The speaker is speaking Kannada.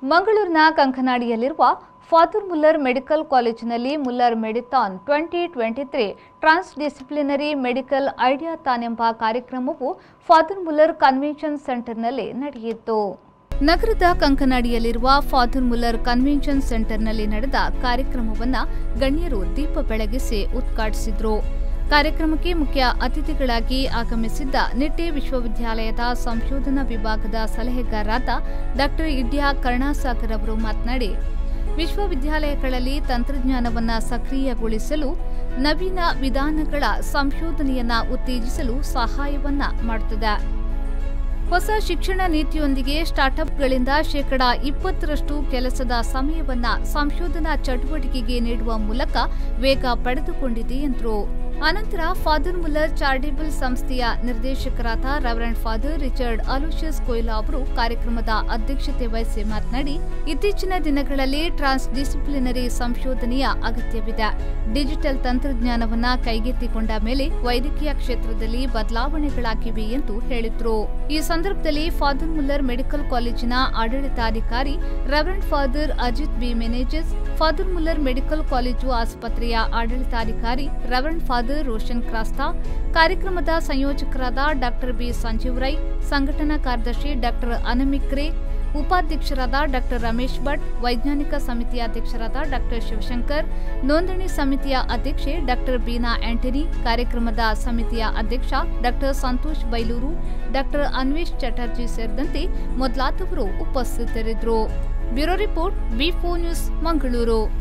ಮಂಗಳೂರಿನ ಕಂಕನಾಡಿಯಲ್ಲಿರುವ ಫಾದರ್ ಮುಲ್ಲರ್ ಮೆಡಿಕಲ್ ಕಾಲೇಜಿನಲ್ಲಿ Muller medithon twenty twenty three transdisciplinary medical ideathon ಎಂಬ ಕಾರ್ಯಕ್ರಮವು ಫಾದರ್ ಮುಲ್ಲರ್ ಕನ್ವೆನ್ಷನ್ ಸೆಂಟರ್ನಲ್ಲಿ ನಡೆಯಿತು ನಗರದ ಕಂಕನಾಡಿಯಲ್ಲಿರುವ ಫಾದರ್ ಮುಲ್ಲರ್ ಕನ್ವೆನ್ಷನ್ ಸೆಂಟರ್ನಲ್ಲಿ ನಡೆದ ಕಾರ್ಯಕ್ರಮವನ್ನು ಗಣ್ಯರು ದೀಪ ಬೆಳಗಿಸಿ ಉದ್ಘಾಟಿಸಿದರು ಕಾರ್ಯಕ್ರಮಕ್ಕೆ ಮುಖ್ಯ ಅತಿಥಿಗಳಾಗಿ ಆಗಮಿಸಿದ್ದ ನಿಟ್ಟೆ ವಿಶ್ವವಿದ್ಯಾಲಯದ ಸಂಶೋಧನಾ ವಿಭಾಗದ ಸಲಹೆಗಾರರಾದ ಡಾಕ್ಟರ್ ಇಡ್ಯಾ ಕರುಣಾಸಾಗರ್ ಅವರು ಮಾತನಾಡಿ ವಿಶ್ವವಿದ್ಯಾಲಯಗಳಲ್ಲಿ ತಂತ್ರಜ್ಞಾನವನ್ನು ಸಕ್ರಿಯಗೊಳಿಸಲು ನವೀನ ವಿಧಾನಗಳ ಸಂಶೋಧನೆಯನ್ನ ಉತ್ತೇಜಿಸಲು ಸಹಾಯವನ್ನ ಮಾಡುತ್ತದೆ ಹೊಸ ಶಿಕ್ಷಣ ನೀತಿಯೊಂದಿಗೆ ಸ್ಟಾರ್ಟ್ಅಪ್ಗಳಿಂದ ಶೇಕಡಾ ಇಪ್ಪತ್ತರಷ್ಟು ಕೆಲಸದ ಸಮಯವನ್ನ ಸಂಶೋಧನಾ ಚಟುವಟಿಕೆಗೆ ನೀಡುವ ಮೂಲಕ ವೇಗ ಪಡೆದುಕೊಂಡಿದೆ ಎಂದರು ಅನಂತರ ಫಾದರ್ ಮುಲ್ಲರ್ ಚಾರಿಟೇಬಲ್ ಸಂಸ್ಥೆಯ ನಿರ್ದೇಶಕರಾದ reverend father Richard Aloysius Coelho ಅವರು ಕಾರ್ಯಕ್ರಮದ ಅಧ್ಯಕ್ಷತೆ ವಹಿಸಿ ಮಾತನಾಡಿ ಇತ್ತೀಚಿನ ದಿನಗಳಲ್ಲಿ ಟ್ರಾನ್ಸ್ ಡಿಸಿಪ್ಲಿನರಿ ಸಂಶೋಧನೆಯ ಅಗತ್ಯವಿದೆ ಡಿಜಿಟಲ್ ತಂತ್ರಜ್ಞಾನವನ್ನ ಕೈಗೆತ್ತಿಕೊಂಡ ಮೇಲೆ ವೈದ್ಯಕೀಯ ಕ್ಷೇತ್ರದಲ್ಲಿ ಬದಲಾವಣೆಗಳಾಗಿವೆ ಎಂದು ಹೇಳಿದ್ರು ಈ ಸಂದರ್ಭದಲ್ಲಿ ಫಾದರ್ ಮುಲ್ಲರ್ ಮೆಡಿಕಲ್ ಕಾಲೇಜಿನ ಆಡಳಿತಾಧಿಕಾರಿ reverend father Ajith B Menezes father Muller medical college ಆಸ್ಪತ್ರೆಯ ಆಡಳಿತಾಧಿಕಾರಿ ರೆವರೆಂಡ್ ಫಾದರ್ ರೋಷನ್ ಕ್ರಾಸ್ತಾ ಕಾರ್ಯಕ್ರಮದ ಸಂಯೋಜಕರಾದ ಡಾಕ್ಟರ್ ಬಿ ಸಂಜೀವ್ ರೈ ಸಂಘಟನಾ ಕಾರ್ಯದರ್ಶಿ ಡಾಕ್ಟರ್ ಅನಮಿಕ್ರೆ ಉಪಾಧ್ಯಕ್ಷರಾದ ಡಾಕ್ಟರ್ ರಮೇಶ್ ಭಟ್ ವೈಜ್ಞಾನಿಕ ಸಮಿತಿಯ ಅಧ್ಯಕ್ಷರಾದ ಡಾಕ್ಟರ್ ಶಿವಶಂಕರ್ ನೋಂದಣಿ ಸಮಿತಿಯ ಅಧ್ಯಕ್ಷೆ ಡಾಕ್ಟರ್ ಬೀನಾ ಆಂಟನಿ ಕಾರ್ಯಕ್ರಮದ ಸಮಿತಿಯ ಅಧ್ಯಕ್ಷ ಡಾಕ್ಟರ್ ಸಂತೋಷ್ ಬೈಲೂರು ಡಾಕ್ಟರ್ ಅನ್ವೇಶ್ ಚಟರ್ಜಿ ಸೇರಿದಂತೆ ಮೊದಲಾದವರು ಉಪಸ್ಥಿತರಿದ್ದರು bureau report B news Mangaluru